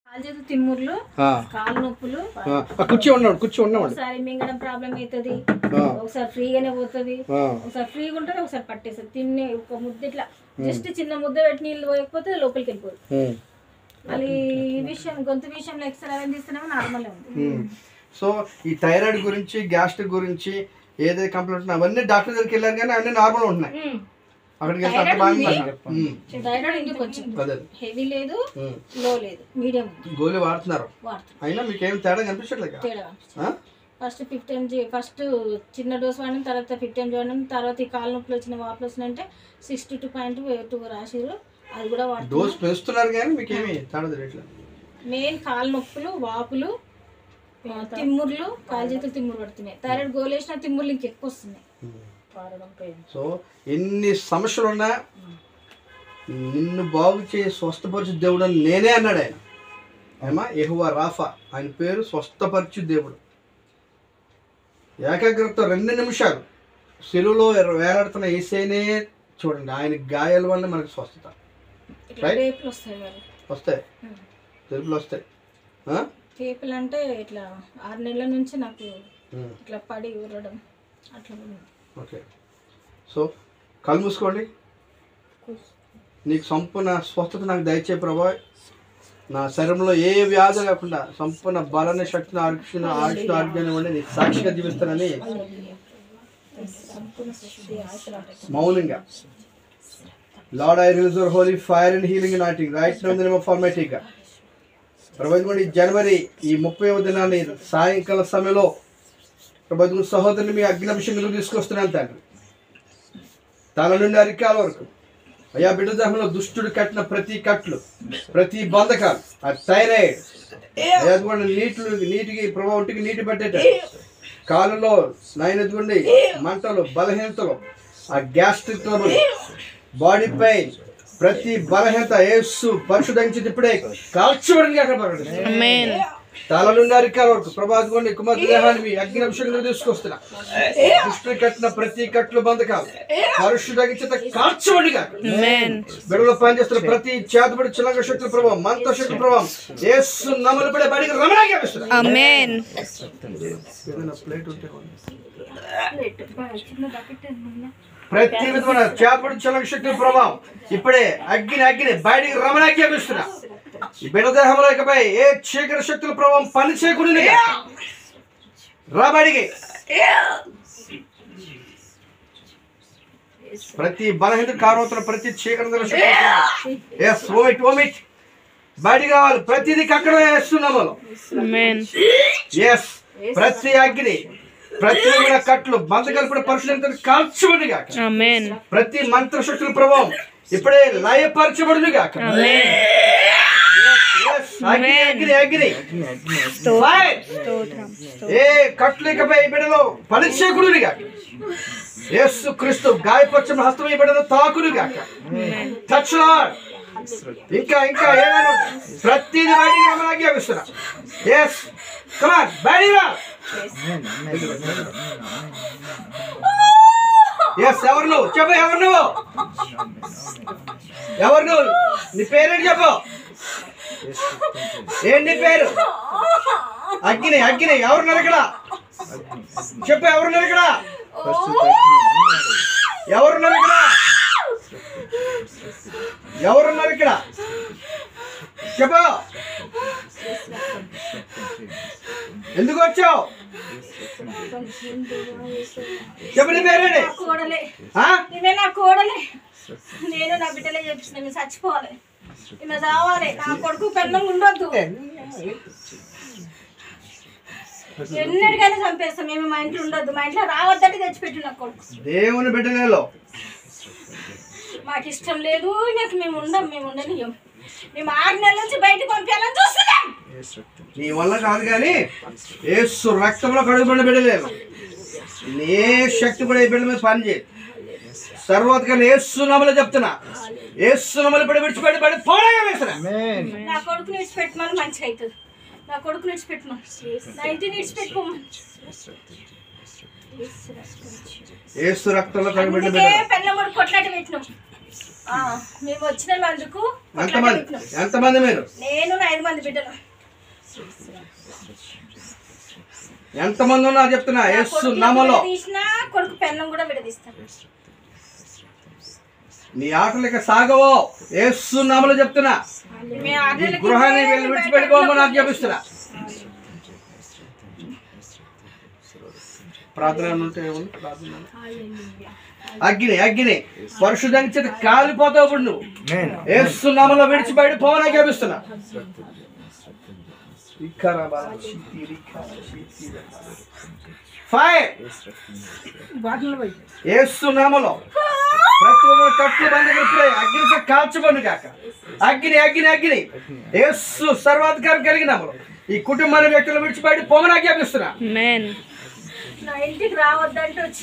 కాలు చేతులు తిమ్ముర్లు ఆ, కాలు నొప్పులు ఆ, ఆ, కుర్చీ ఉన్నాడు కుర్చీ ఉన్నామండి ఒకసారి మింగడం ప్రాబ్లం అవుతుంది ఆ, ఒకసారి ఫ్రీగానే పోతుంది ఆ, ఒకసారి ఫ్రీగా ఉంటుంది ఒకసారి పట్టేస్తుంది తిన్నే ఒక ముద్ద ఇట్లా జస్ట్ చిన్న ముద్ద పెట్టి నీళ్ళు పోయకపోతే లోపలికి వెళ్ళిపోదు ఉమ్, మళ్ళీ ఈ విషయం గొంతు విషయంలో ఎక్స్రే అవన్నీ తీస్తున్నామో నార్మల్ ఉంది ఉమ్. సో ఈ థైరాయిడ్ గురించి గ్యాస్ట్రిక్ గురించి ఏదైతే కంప్లైంట్ ఉన్నా అవన్నీ డాక్టర్ దగ్గరికి వెళ్ళారు కానీ అన్నీ నార్మల్ ఉంటున్నాయి ఉమ్. అక్కడికి వెళ్తే అంత బాగా ఉమ్, థైరాయిడ్ ఇందుకు వచ్చింది అదే హెవీ లేదు ఉమ్. లో లేదు మీడియం ఉంది గోళీ వాడుతున్నారు వాడుతున్నాం అయినా మీకు ఏం తేడా కనిపించట్లేదు తేడా ఫస్ట్ ఫిఫ్టీ ఎంజీ ఫస్ట్ చిన్న డోస్ వాడిన తర్వాత ఫిఫ్టీ ఎంజీ వాడిన తర్వాత ఈ కాలు నొప్పులు వచ్చిన వాపులు వచ్చినాయంటే సిక్స్టీ టూ పాయింట్ టూ రాసిరు అది కూడా వాడుతున్నాం డోస్ పెంచుతున్నారు కానీ మీకు ఏమి తేడా తెలియట్లేదు మెయిన్ కాలు నొప్పులు వాపులు ఆ, తిమ్ముర్లు కాలు చేతులు తిమ్మురు పడుతున్నాయి థైరాయిడ్ గోలేసిన తిమ్ముర్లు ఇంకెక్కువ వస్తున్నాయి సో ఎన్ని సమస్యలు ఉన్నా నిన్ను బాగు చేసి స్వస్థపరచు దేవుడు అని నేనే అన్నాడు ఆయన ఏమా ఎహువా రాఫా ఆయన పేరు స్వస్థపరచు దేవుడు ఏకాగ్రత రెండు నిమిషాలు సెలువులో వేలాడుతున్న ఏసైనే చూడండి ఆయన గాయాల వల్ల మనకు స్వస్థత ఇట్లా Right. టేపులు వస్తాయి మరి వస్తాయి ఉమ్. తెలుపులు వస్తాయి ఆ? టేపులు అంటే ఇట్లా ఆరు నెలల నుంచి నాకు ఉమ్, ఇట్లా పడి ఊరడం అట్లా ఉంది. ఓకే సో కళ్ళు మూసుకోండి నీకు సంపూర్ణ స్వస్థత నాకు దయచే ప్రభా నా శరీరంలో ఏ వ్యాధి లేకుండా సంపూర్ణ బలాన్ని శక్తిని ఆరోగ్యం ఆయుష్ను ఆరోగ్యాన్ని ఇవ్వండి నీకు సాక్షిగా జీవిస్తానని సంపూర్ణ శక్తి ఆశలాట మౌనంగా lord I release your holy fire and healing nothing right now the name of ఆల్మైటీగా ప్రభుత్వం ఈ జనవరి ఈ ముప్పై దినాన్ని సాయంకాల సమయంలో ప్రభుత్వం సహోదరుని మీ అగ్నిభిషేకం తీసుకొస్తున్నాను తండ్రి తల నుండి అరికాల వరకు అయ్యా బిడ్డ దేహంలో దుష్టుడు కట్టిన ప్రతి కట్లు ప్రతి బంధకాలు ఆ థైరాయిడ్ అయ్యా అదిగోండి నీటిలు నీటికి ప్రభావ ఒంటికి నీటి పట్టేట కాలులో నాయనదిగోండి మంటలు బలహీనతలు ఆ గ్యాస్ట్రిక్ ట్రబుల్ బాడీ పెయిన్ ప్రతి బలహీనత ఏసు పరిశుద్ధంచి ఇప్పుడే కాల్చబడింది అక్కడ ప్రకటిస్తున్నాను. తల నుండి అరికాల వరకు ప్రభాదిగోండి కుమార్ దేహాన్ని మీ అగ్ని అభిషేకం తీసుకొస్తున్నా దృష్టి కట్టిన ప్రతి కట్లు బంధకాలు పరిశుద్ధంగా కాల్చబడిగా బిడలో పనిచేస్తున్న ప్రతి చేతబడి చిలంగ శక్తుల ప్రభావం మంత శక్తుల ప్రభావం ఏసు నమలు పడే బడికి రమణాగా Amen. ప్లేట్ ఉంటే ప్లేట్ చిన్న బకెట్ ఏమన్నా? ప్రతి విధమైన చేపడు చలక శక్తుల ప్రభావం ఇప్పుడే అగ్ని అగ్ని బయటికి రమణాజ్ఞాపిస్తున్నా ఈ బిడ్డ దేహంలో ఇకపై ఏ చీకటి శక్తుల ప్రభావం పని చేయకూడదు రా బయటికి ప్రతి బలహీన కారణవుతున్న ప్రతి చీకటి ఎస్ ఓమిట్ ఓమిట్ బయటికి కావాలి ప్రతిదీ అక్కడ వేస్తున్నాము Amen. ఎస్ ప్రతి అగ్ని ప్రతి విధమైన కట్లు బంధకల్పన పరిశుభ్రత కాల్చబడి గాక Amen. ప్రతి మంత్ర శక్తుల ప్రభావం ఇప్పుడే లయపరచబడును గాక Yes, అగ్ని అగ్ని అగ్ని Fire. స్తోత్రం ఏ కట్లు ఇకపై ఈ బిడ్డలో పనిచేయకూడదు గాక యేసు క్రీస్తు గాయపరచిన హస్తం ఈ బిడ్డను తాకును గాక టచ్ లార్డ్ ఇంకా ఇంకా ఏమైనా ప్రతిదీ బయటికి రమ్మని ఆజ్ఞాపిస్తున్నా ఎస్ కమాన్ బయటికి రా ఎస్ ఎవరు నువ్వు చెప్పు ఎవరు నువ్వు ఎవరు నువ్వు నీ పేరేంటి చెప్పు ఏంటి నీ పేరు అగ్ని అగ్ని ఎవరున్నారు ఇక్కడ చెప్పు ఎవరున్నారు ఇక్కడ ఎవరున్నారు ఇక్కడ ఎవరున్నారు ఇక్కడ చెప్పు ఎందుకు వచ్చావు చెప్పు నీ పేరేంటి నా కోడలే ఆ? ఇవే నా కోడలే నేను నా బిడ్డలే చెప్పిన మేము చచ్చిపోవాలి ఈమె చావాలి నా కొడుకు పెన్నం ఉండొద్దు ఎన్నటికైనా చంపేస్తాం మేము మా ఇంట్లో ఉండొద్దు మా ఇంట్లో రావద్దంటే తెచ్చిపెట్టు నా కొడుకు దేవుని బిడ్డలలో మాకు ఇష్టం లేదు నాకు మేము ఉండం మేము ఉండనియం మేము ఆరు నెలల నుంచి బయటకు పంపించాలని చూస్తున్నాం నీ వల్ల కాదు కానీ ఏసు రక్తంలో కడుగుబడిన బిడ్డలేదు ఏ శక్తి కూడా ఈ బిడ్డ మీద పని చేయదు సర్వోత్కరణ ఏసు నమలు చెప్తున్నా ఏసు నమలు పడి విడిచిపెట్టి పడి పోరాగా వేసిన నా కొడుకుని విడిచిపెట్టమని మంచిగా అవుతుంది నా కొడుకుని విడిచిపెట్టమని నా ఇంటిని విడిచిపెట్టుకోమని ఏసు రక్తంలో కడుగుబడిన అందుకే బిడ్డ పెళ్ళ కొడు కొట్లాట పెట్టినాం ఆ, మేము వచ్చిన మందుకు ఎంతమంది ఎంతమంది మీరు నేను నా ఐదు మంది బిడ్డలు ఎంతమంది ఉన్నారు చెప్తున్నా యేసు కొడుకులకు నామలో విడదీసినా కొడుకు పెన్నం కూడా విడదీస్తాను నీ ఆటలు ఇక సాగవో యేసు నామలో చెప్తున్నా మేము ఆరు ఈ నెలలకి గృహాన్ని వెళ్ళి విడిచిపెట్టుకోమని నాకు చెప్తున్నా ప్రార్థన ఏమన్నా ఉంటే ఏముంది? ప్రార్థన అగ్ని అగ్ని పరిశుద్ధానికి చేత కాలిపోతావు ఇప్పుడు నువ్వు యేసు నామలో విడిచిపెట్టి పోవని ఆజ్ఞాపిస్తున్నా ఫైర్ యేసు నామలో ప్రతి ఒక్క కట్లు బండి ఇప్పుడే అగ్నితో కాల్చబడి కాక అగ్ని అగ్ని అగ్ని యేసు సర్వాధికారం కలిగిన నామలో ఈ కుటుంబాన్ని వ్యక్తులు విడిచిపెట్టి పోమని ఆజ్ఞాపిస్తున్నా Amen. నా ఇంటికి రావద్దంటే వచ్చి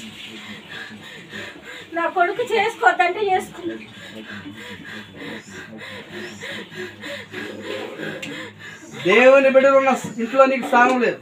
నా కొడుకు చేసుకోవద్దంటే చేసుకున్నా దేవుని బిడ్డలు ఉన్న ఇంట్లో నీకు స్థానం లేదు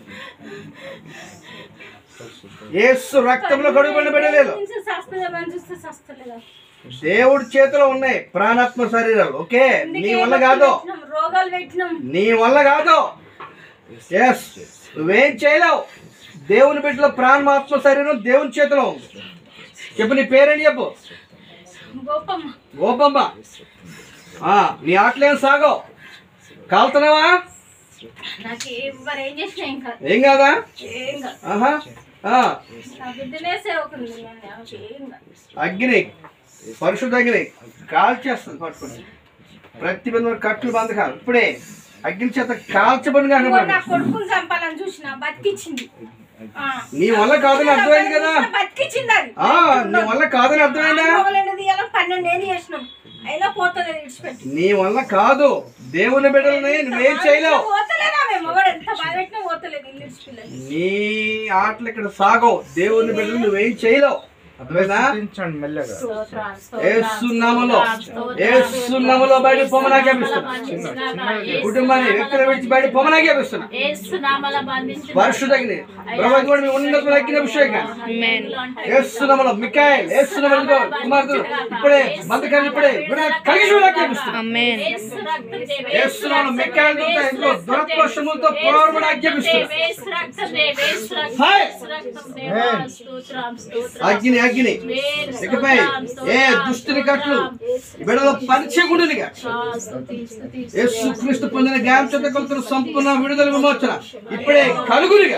యేసు రక్తంలో కడుగుబడిన బిడ్డలేదు శాస్త్రమని చూస్తే శాస్త్రలేదు దేవుడి చేతిలో ఉన్నాయి ప్రాణాత్మ శరీరాలు ఓకే నీ వల్ల కాదు రోగాలు పెట్టినాం నీ వల్ల కాదు ఎస్ నువ్వేం చేయలేవు దేవుని బిడ్డలో ప్రాణాత్మ శరీరం దేవుని చేతిలో ఉంది చెప్పు నీ పేరేంటి చెప్పు గొప్పమ్మ గోపమ్మ ఆ, నీ ఆటలేం సాగవు కాలుతున్నావా నాకు ఎవరు ఏం చేసినా ఇంకా ఏం కాదా ఏం కాదు ఆహా ఆ, నా బిడ్డనే సేవకుంది నేను ఆమెకి ఏం కాదు అగ్ని పరిశుద్ధ అగ్ని కాల్చేస్తుంది పట్టుకుని ప్రతి బంధువులు కట్లు బంధకాలు ఇప్పుడే అగ్ని చేత కాల్చబడి ఇదిగో నా కొడుకుని చంపాలని చూసిన బతికిచ్చింది ఆ. నీ వల్ల కాదని అర్థమైంది కదా బతికిచ్చింది అది ఆ నీ వల్ల కాదని అర్థమైందా మొగలేనిది ఇలా పన్నెండు ఏళ్ళు చేసినాం అయినా పోతుంది విడిచిపెట్టి నీ వల్ల కాదు దేవుని బిడ్డలని నువ్వేం చేయలేవు పోతలేదా మేము మొగడు ఎంత బాధ పెట్టినా పోతలేదు ఇల్లు పిల్లలు నీ ఆటలు ఇక్కడ సాగవు దేవుని బిడ్డలు నువ్వేం చేయలేవు అర్థమైందా స్థుతించండి మెల్లగా ఏసునామలో ఏసునామలో బయట పొమ్మనా జ్ఞాపిస్తున్నా కుటుంబాన్ని వ్యక్తులు విడిచి బయట పొమ్మనా జ్ఞాపిస్తున్నా ఏసునామల బంధించిన పరిశుద్ధగ్ని ప్రభు కూడా మీ ఉన్నతమైన అగ్ని అభిషేకం Amen. ఏసునామలో మికాయల్ ఏసునామలో కుమార్తెలు ఇప్పుడే బంధకాలు ఇప్పుడే విడుదల కలిగి చూడాలి జ్ఞాపిస్తున్నా Amen. యేసు రక్తం దేవ, ఏసునామలో మికాయల్ దూత ఇంకో దురత్వశములతో పోరాడమని ఆజ్ఞాపిస్తున్నా యేసు రక్తం దేవ, యేసు రక్తం, హాయ్. యేసు రక్తం దేవ, స్తోత్రం, స్తోత్రం. అగ్ని అగ్ని ఇకపై ఏ దుష్టుని కట్లు బిడలో పరిచయకుడినిగా ఆ, స్తుతి, స్తుతి, యేసు క్రీస్తు పొందిన జ్ఞాన చేత కొలుతున్న సంపూర్ణ విడుదల విమోచన ఇప్పుడే కలుగునిగా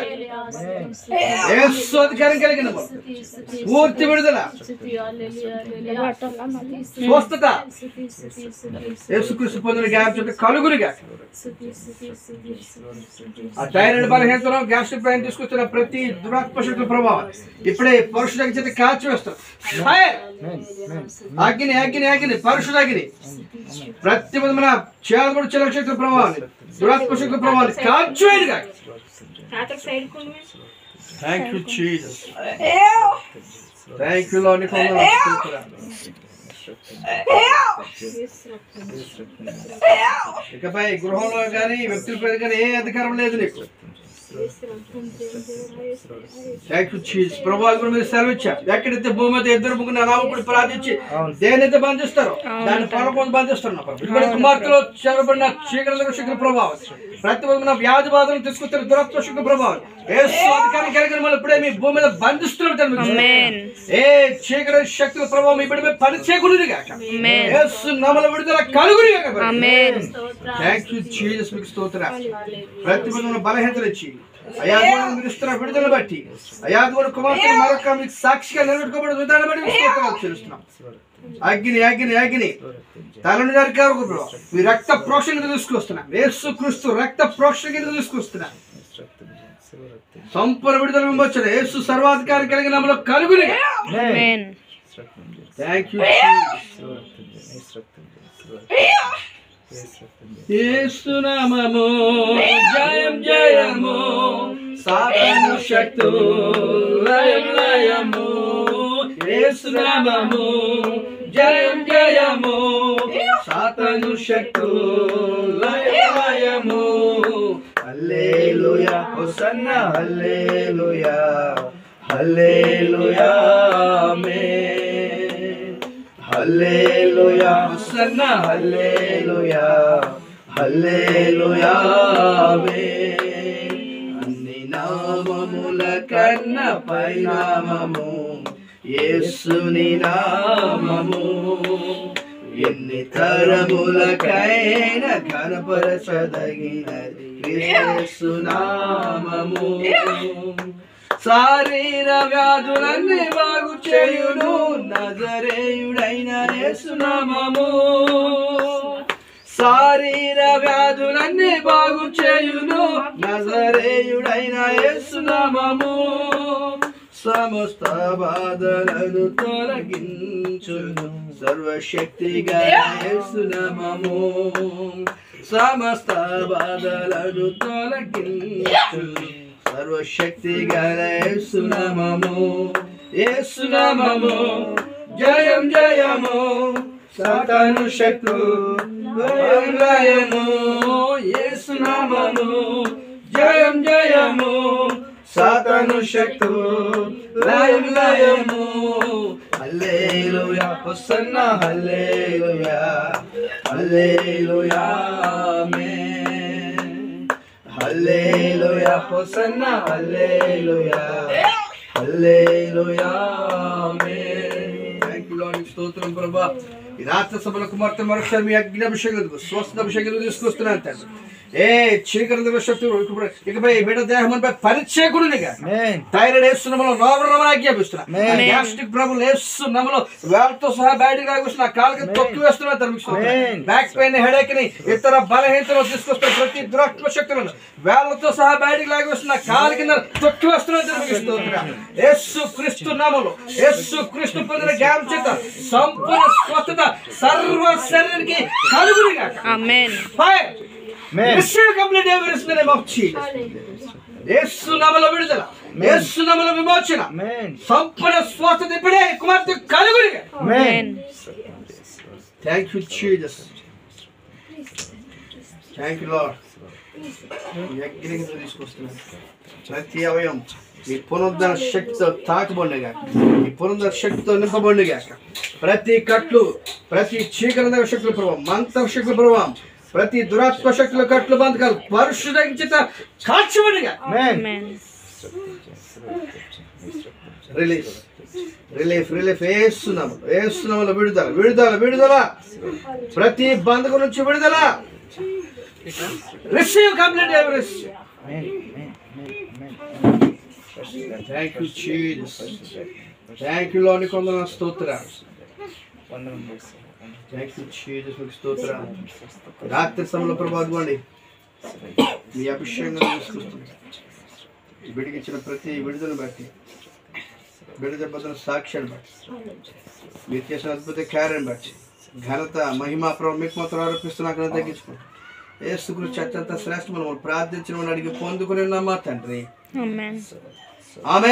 యేసు అధికారం కలిగిన వాడు. స్తుతి, స్తుతి, పూర్తి విడుదల స్తుతి, హల్లెలూయా, హల్లెలూయా. స్వస్థత స్తుతి, స్తుతి, స్తుతి, యేసు క్రీస్తు పొందిన జ్ఞాన చేత కలుగునిగా స్తుతి, స్తుతి, స్తుతి, స్తుతి, స్తుతి. ఆ థైరాయిడ్ బలహీనతలో గ్యాస్ట్రిక్ పైన తీసుకొచ్చిన ప్రతి దురాత్మ శక్తుల ప్రభావం ఇప్పుడే పరుషుల చేత కాల్చివేస్తాం ఫైర్! అగ్ని అగ్ని అగ్ని పరుషుల అగ్ని ప్రతి విధమైన చేదముడు చిన్న శక్తుల ప్రభావాన్ని దురాత్మ శక్తుల ప్రభావాన్ని కాల్చివేయడుగా తాతకు సైడ్ కొండి thank you Jesus thank you lord ఇకపై గృహంలో కానీ వ్యక్తుల పైన కానీ ఏ అధికారం లేదు నీకు థ్యాంక్ యూ చీజ్ ప్రభావం కూడా మీరు సెలవు ఇచ్చారు ఎక్కడైతే భూమి మీద ఇద్దరు ముగ్గురు నామకుడు ప్రార్థించి దేనైతే బంధిస్తారో దాన్ని పరమం బంధిస్తున్నారు ఇక్కడ కుమార్తెలో చెరబడిన చీకటి శుక్ర ప్రభావం ప్రతి విధమైన వ్యాధి బాధలను తీసుకొచ్చిన దురత్వ శుక్ర ప్రభావం ఏ అధికారం కలిగిన వాళ్ళు ఇప్పుడే మీ భూమి మీద బంధిస్తున్నారు Amen. ఏ చీకటి శక్తుల ప్రభావం ఇప్పుడు పని చేయకూడదు కాక Amen. యేసు నామములో విడుదల కలుగుని కాక Amen. థ్యాంక్ యూ జీసస్ మీకు స్తోత్ర ప్రతి విధమైన బలహీనతలు ఇచ్చి అయా ద్వారా మీరు ఇస్తున్న విడుదల బట్టి అయా ద్వారా కుమార్తె మరొక మీకు సాక్షిగా నిలబెట్టుకోబడి విధానం బట్టి మీకు స్తోత్రాలు చెల్లిస్తున్నాం అగ్ని అగ్ని అగ్ని తలని నరికారు ప్రభు. మీ రక్త ప్రోక్షణ కింద తీసుకొస్తున్నా యేసు క్రీస్తు రక్త ప్రోక్షణ కింద తీసుకొస్తున్నా సంపూర్ణ విడుదల విమోచన యేసు సర్వాధికారి కలిగిన నామములో కలుగుని Amen. థ్యాంక్ యూ యేసునామము జయం జయము సాతాను శక్తు లయం లయము యేసునామము జయం జయము సాతాను శక్తు లయం లయము హల్లెలూయా హోసన్నా హల్లెలూయా hallelujah amen hallelujah hosanna hallelujah hallelujah ఆమేన్. అన్ని నామముల కన్న పైనామము యేసుని నామము ఎన్ని తరములకైన కనపరచదగినది యేసు నామము శారీర వ్యాధులన్నీ బాగు చేయును నజరేయుడైన యేసునామము శారీర వ్యాధులన్నీ బాగు చేయును నజరేయుడైన యేసునామము సమస్త బాధలను తొలగించును సర్వశక్తిగా యేసునామము సమస్త బాధలను తొలగించును సర్వశక్తి గల యేసునామము యేసునామము జయం జయము సాతాను శక్తు లయం లయము యేసునామము జయం జయము సాతాను శక్తు లయం లయము hallelujah hosanna hallelujah hallelujah amen hallelujah hosanna hallelujah hallelujah amen thank you lord స్తోత్రం ప్రభా ఈ రాత్రి సభల కుమార్తె మరొకసారి మీ అగ్ని అభిషేకం స్వస్థ అభిషేకం తీసుకొస్తున్నాను తండ్రి ఏ చీకటి శక్తి ఇకపై బిడ్డ దేహంపై పరిచయకుడునిగా థైరాయిడ్ వేస్తున్నామలో రోగం ఆజ్ఞాపిస్తున్నా గ్యాస్ట్రిక్ ప్రాబ్లం వేస్తున్నామలో వేలతో సహా బయటకు లాగొస్తున్నా కాళ్ళకి తొక్కి వేస్తున్నా తరిమిస్తున్నా బ్యాక్ పెయిన్ హెడేక్ ని ఇతర బలహీనతలు తీసుకొస్తున్న ప్రతి దురాత్మ శక్తులను వేలతో సహా బయటకు లాగొస్తున్నా కాళ్ళ కింద తొక్కి వేస్తున్నా తరిమిస్తున్నా యేసు క్రీస్తు నామములో యేసు క్రీస్తు పొందిన జ్ఞానం చేత సంపూర్ణ స్వస్థత సర్వ శరీరానికి కలుగునిగా Amen. Fire Receive complete evidence in the name of Jesus. Yesu నామములో విడుదల యేసు నామములో విమోచన సంపూర్ణ స్వస్థత ఇప్పుడే కుమార్తె కలుగునిగా Amen. Thank you Jesus thank you lord యజ్ఞం తీసుకొస్తున్నాను ప్రతి అవయం ఈ పునరుద్ధరణ శక్తితో తాకబడినగా ఈ పునరుద్ధరణ శక్తితో నింపబడినగా ప్రతి కట్లు ప్రతి చీకరంద శక్తుల ప్రభావం మంత్ర శక్తుల ప్రభావం ప్రతి దురాత్మ శక్తుల కట్లు బంధకాలు పరిశుధించిత కాల్చబడిగా Amen. రిలీఫ్ రిలీఫ్ రిలీఫ్ వేస్తున్నాము వేస్తున్నాము విడుదల విడుదల విడుదల ప్రతి బంధకు నుంచి విడుదల రిసీవ్ కంప్లీట్ ఎవరెస్ thank you Jesus thank you లోని కొందరు స్తోత్ర థ్యాంక్ యూ చీజ్ మీకు స్తోత్ర రాత్రి సమయంలో ప్రభావం మీ అభిషేకం తీసుకొస్తుంది బిడికి ఇచ్చిన ప్రతి విడుదల బట్టి బిడ్డ దెబ్బతిన సాక్ష్యాన్ని బట్టి మీరు చేసిన అద్భుత కార్యం బట్టి ఘనత మహిమ ప్రభు మీకు మాత్రం ఆరోపిస్తున్న అక్కడ తగ్గించుకోండి ఏసు గురించి అత్యంత శ్రేష్టమైన మనం ప్రార్థించిన అడిగి పొందుకుని ఉన్నామా తండ్రి Amen. ఆమె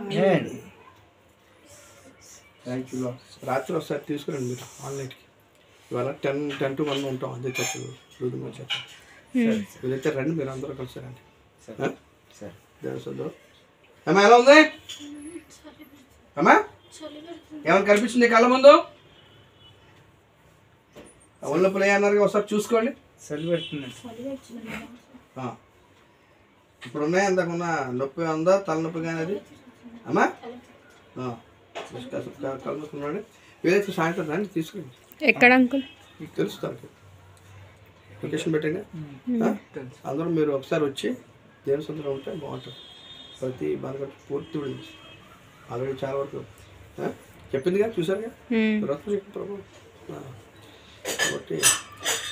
థ్యాంక్ యూ రాత్రి ఒకసారి తీసుకురండి మీరు ఆన్లైన్కి ఇవాళ టెన్ టెన్ టు వన్ ఉంటాం అదే చర్చలు రూదుమ చర్చ వీలైతే రండి మీరు అందరూ కలిసి రండి ఆ? దేవుని సొంతం. అమ్మా ఎలా ఉంది అమ్మా ఏమైనా కనిపిస్తుంది కళ్ళ ముందు ఒళ్ళొప్పులు అన్నారు ఒకసారి చూసుకోండి ఆ. ఇప్పుడు ఉన్నాయి అంతకున్న నొప్పి ఉందా తలనొప్పి కానీ అది అమ్మా ఆ. కాస్త క- కళ్ళు మూసుకున్నాడు వీలైతే సాయంత్రం రండి తీసుకురండి ఎక్కడ అంకుల్ మీకు తెలుసు తనకి లొకేషన్ పెట్టండి ఆ? అందరూ మీరు ఒకసారి వచ్చి దేవుని సొంతం ఉంటే బాగుంటుంది ప్రతి బాగా పూర్తి విడుదల. ఆల్రెడీ చాలా వరకు ఆ? చెప్పిందిగా చూసారుగా Hmm. రత్న ప్రభు ఆ. కాబట్టి